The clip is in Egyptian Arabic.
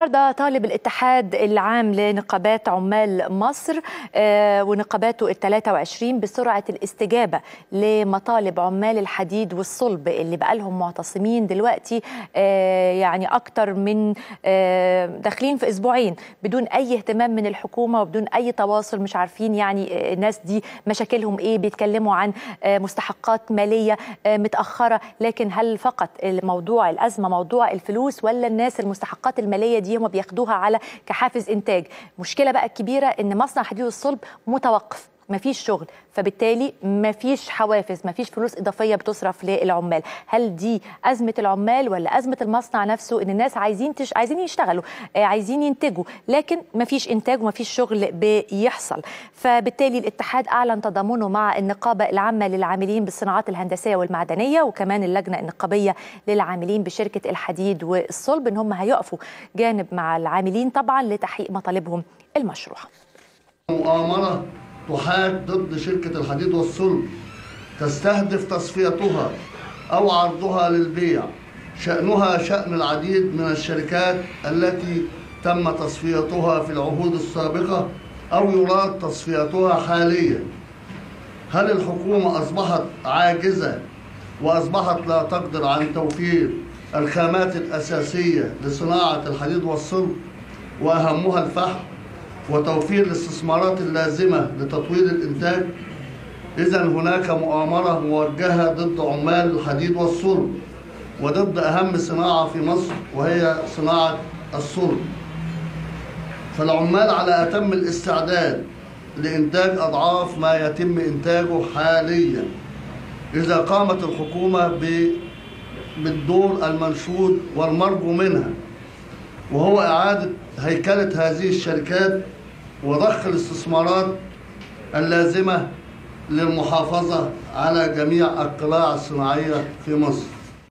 النهارده طالب الاتحاد العام لنقابات عمال مصر آه، ونقاباته ال 23 بسرعه الاستجابه لمطالب عمال الحديد والصلب اللي بقى لهم معتصمين دلوقتي آه، يعني اكتر من آه، داخلين في اسبوعين بدون اي اهتمام من الحكومه وبدون اي تواصل مش عارفين يعني الناس دي مشاكلهم ايه بيتكلموا عن مستحقات ماليه متاخره لكن هل فقط الموضوع الازمه موضوع الفلوس ولا الناس المستحقات الماليه دي هم بياخدوها على كحافز انتاج مشكله بقى الكبيره ان مصنع حديد الصلب متوقف مفيش شغل فبالتالي مفيش حوافز مفيش فلوس إضافية بتصرف للعمال هل دي أزمة العمال ولا أزمة المصنع نفسه إن الناس عايزين تش... عايزين يشتغلوا آه عايزين ينتجوا لكن مفيش إنتاج ومفيش شغل بيحصل فبالتالي الاتحاد أعلن تضامنه مع النقابة العامة للعاملين بالصناعات الهندسية والمعدنية وكمان اللجنة النقابية للعاملين بشركة الحديد والصلب إن هم هيقفوا جانب مع العاملين طبعا لتحقيق مطالبهم المشروعة مؤامرة تحاك ضد شركة الحديد والصلب تستهدف تصفيتها أو عرضها للبيع شأنها شأن العديد من الشركات التي تم تصفيتها في العهود السابقة أو يراد تصفيتها حاليا هل الحكومة أصبحت عاجزة وأصبحت لا تقدر عن توفير الخامات الأساسية لصناعة الحديد والصلب وأهمها الفحم وتوفير الاستثمارات اللازمة لتطوير الإنتاج إذا هناك مؤامرة موجهة ضد عمال الحديد والصلب وضد أهم صناعة في مصر وهي صناعة الصلب فالعمال على أتم الاستعداد لإنتاج أضعاف ما يتم إنتاجه حاليا إذا قامت الحكومة بالدور المنشود والمرجو منها وهو إعادة هيكلة هذه الشركات وضخ الاستثمارات اللازمة للمحافظة على جميع القلاع الصناعية في مصر